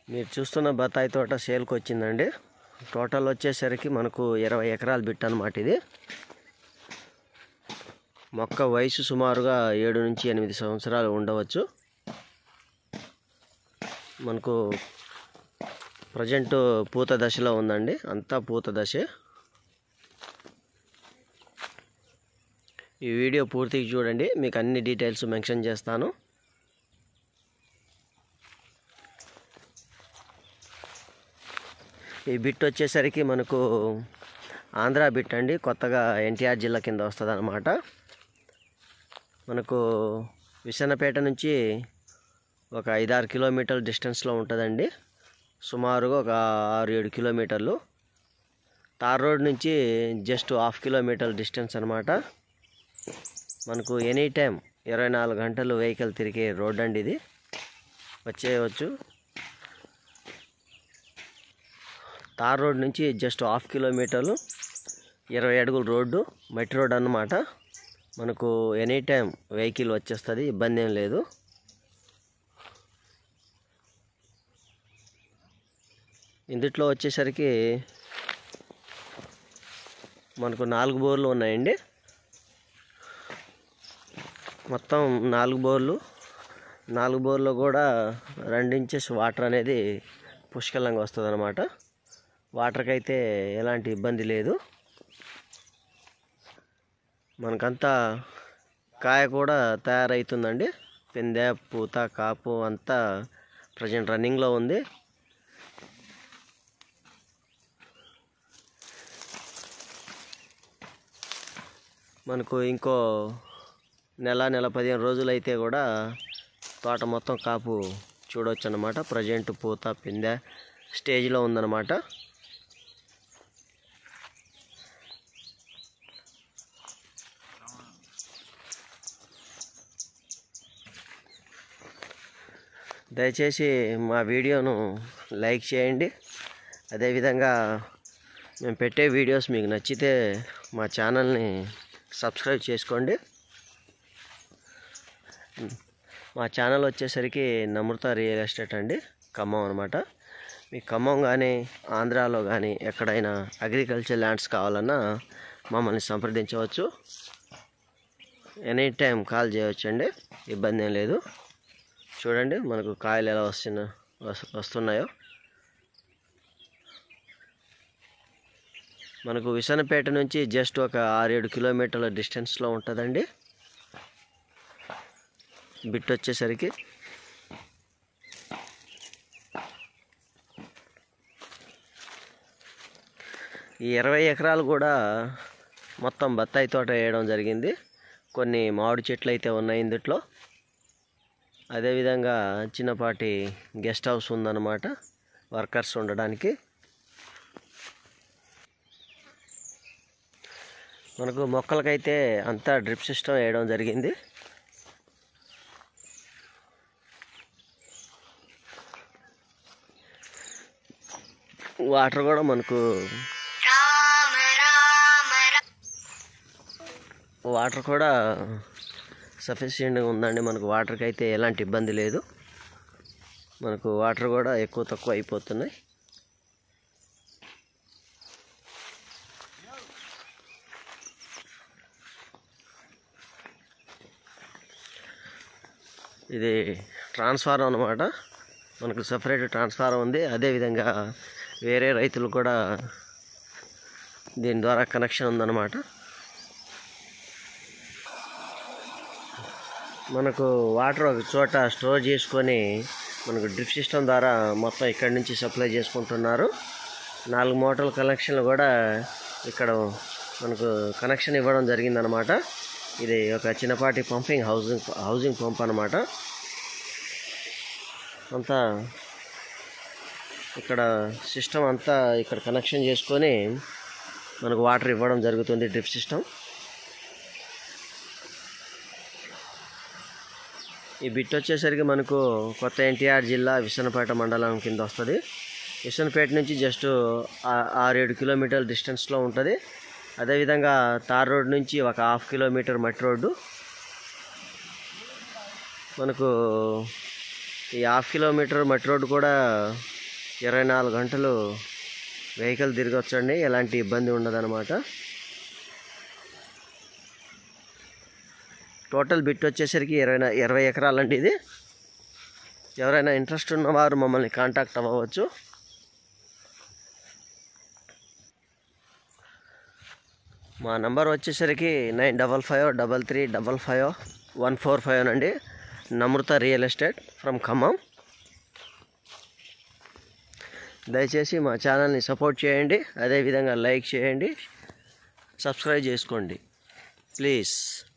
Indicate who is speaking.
Speaker 1: మీరు చూస్తున్న బత్తాయి తోట సేల్కి వచ్చిందండి టోటల్ వచ్చేసరికి మనకు ఇరవై ఎకరాలు బిట్ అనమాట ఇది మొక్క వయసు సుమారుగా ఏడు నుంచి ఎనిమిది సంవత్సరాలు ఉండవచ్చు మనకు ప్రజెంట్ పూత దశలో ఉందండి అంతా పూత దశే ఈ వీడియో పూర్తిగా చూడండి మీకు అన్ని డీటెయిల్స్ మెన్షన్ చేస్తాను ఈ బిట్ వచ్చేసరికి మనకు ఆంధ్ర బిట్ అండి కొత్తగా ఎన్టీఆర్ జిల్లా కింద వస్తుంది అనమాట మనకు విసన్నపేట నుంచి ఒక ఐదారు కిలోమీటర్ల డిస్టెన్స్లో ఉంటుందండి సుమారుగా ఒక ఆరు ఏడు కిలోమీటర్లు తార్ రోడ్ నుంచి జస్ట్ హాఫ్ కిలోమీటర్ డిస్టెన్స్ అనమాట మనకు ఎనీ టైం ఇరవై నాలుగు గంటలు వెహికల్ తిరిగే రోడ్ అండి ఇది వచ్చేయవచ్చు తార్ రోడ్ నుంచి జస్ట్ హాఫ్ కిలోమీటర్లు ఇరవై అడుగుల రోడ్డు మట్టి రోడ్ అన్నమాట మనకు ఎనీ టైం వెహికల్ వచ్చేస్తుంది ఇబ్బంది ఏం లేదు ఇందుట్లో వచ్చేసరికి మనకు నాలుగు బోర్లు ఉన్నాయండి మొత్తం నాలుగు బోర్లు నాలుగు బోర్లో కూడా రెండు ఇంచెస్ వాటర్ అనేది పుష్కలంగా వస్తుంది అనమాట వాటర్కి అయితే ఎలాంటి ఇబ్బంది లేదు మనకంతా కాయ కూడా తయారవుతుందండి పిందె పూత కాపు అంతా ప్రజెంట్ రన్నింగ్లో ఉంది మనకు ఇంకో నెల నెల పదిహేను రోజులు అయితే కూడా తోట మొత్తం కాపు చూడవచ్చు అనమాట ప్రజెంట్ పూత పిందె స్టేజ్లో ఉందన్నమాట దయచేసి మా వీడియోను లైక్ చేయండి అదేవిధంగా మేము పెట్టే వీడియోస్ మీకు నచ్చితే మా ఛానల్ని సబ్స్క్రైబ్ చేసుకోండి మా ఛానల్ వచ్చేసరికి నమృత రియల్ ఎస్టేట్ అండి ఖమ్మం అనమాట మీకు ఖమ్మం కానీ ఆంధ్రాలో కానీ ఎక్కడైనా అగ్రికల్చర్ ల్యాండ్స్ కావాలన్నా మమ్మల్ని సంప్రదించవచ్చు ఎనీ టైం కాల్ చేయవచ్చండి ఇబ్బంది ఏం లేదు చూడండి మనకు కాయలు ఎలా వస్తున్నా వస్- వస్తున్నాయో మనకు విసనపేట నుంచి జస్ట్ ఒక ఆరేడు కిలోమీటర్ల డిస్టెన్స్లో ఉంటుందండి బిట్ వచ్చేసరికి ఈ ఇరవై ఎకరాలు కూడా మొత్తం బత్తాయి తోట వేయడం జరిగింది కొన్ని మామిడి చెట్లు అయితే ఉన్నాయి ఇందుట్లో అదేవిధంగా చిన్నపాటి గెస్ట్ హౌస్ ఉందన్నమాట వర్కర్స్ ఉండడానికి మనకు మొక్కలకైతే అంతా డ్రిప్ సిస్టమ్ వేయడం జరిగింది వాటర్ కూడా మనకు వాటర్ కూడా సఫిషియెంట్గా ఉందండి మనకు వాటర్కి అయితే ఎలాంటి ఇబ్బంది లేదు మనకు వాటర్ కూడా ఎక్కువ తక్కువ అయిపోతున్నాయి ఇది ట్రాన్స్ఫారం అనమాట మనకు సపరేట్ ట్రాన్స్ఫారం ఉంది అదేవిధంగా వేరే రైతులు కూడా దీని ద్వారా కనెక్షన్ ఉందన్నమాట మనకు వాటర్ ఒక చోట స్టోర్ చేసుకొని మనకు డ్రిప్ సిస్టమ్ ద్వారా మొత్తం ఇక్కడి నుంచి సప్లై చేసుకుంటున్నారు నాలుగు మోటార్ల కనెక్షన్లు కూడా ఇక్కడ మనకు కనెక్షన్ ఇవ్వడం జరిగిందనమాట ఇది ఒక చిన్నపాటి పంపింగ్ హౌసింగ్ హౌసింగ్ పంప్ అనమాట అంతా ఇక్కడ సిస్టమ్ అంతా ఇక్కడ కనెక్షన్ చేసుకొని మనకు వాటర్ ఇవ్వడం జరుగుతుంది డ్రిప్ సిస్టమ్ ఈ బిట్ వచ్చేసరికి మనకు కొత్త ఎన్టీఆర్ జిల్లా విసనపేట మండలం కింద వస్తుంది విసనపేట నుంచి జస్ట్ ఆరేడు కిలోమీటర్ల డిస్టెన్స్లో ఉంటుంది అదేవిధంగా తార్ రోడ్ నుంచి ఒక హాఫ్ కిలోమీటర్ మట్టి రోడ్డు మనకు ఈ హాఫ్ కిలోమీటర్ మట్టి రోడ్డు కూడా ఇరవై నాలుగు గంటలు వెహికల్ తిరగొచ్చండి ఎలాంటి ఇబ్బంది ఉండదన్నమాట టోటల్ బిట్ వచ్చేసరికి ఇరవై నా- ఇరవై ఎకరాలండి ఇది ఎవరైనా ఇంట్రెస్ట్ ఉన్నవారు మమ్మల్ని కాంటాక్ట్ అవ్వవచ్చు మా నంబర్ వచ్చేసరికి nine double five double three double five one four five అండి Namrutha real estate from Khammam దయచేసి మా ఛానల్ని సపోర్ట్ చేయండి అదేవిధంగా లైక్ చేయండి సబ్స్క్రైబ్ చేసుకోండి ప్లీజ్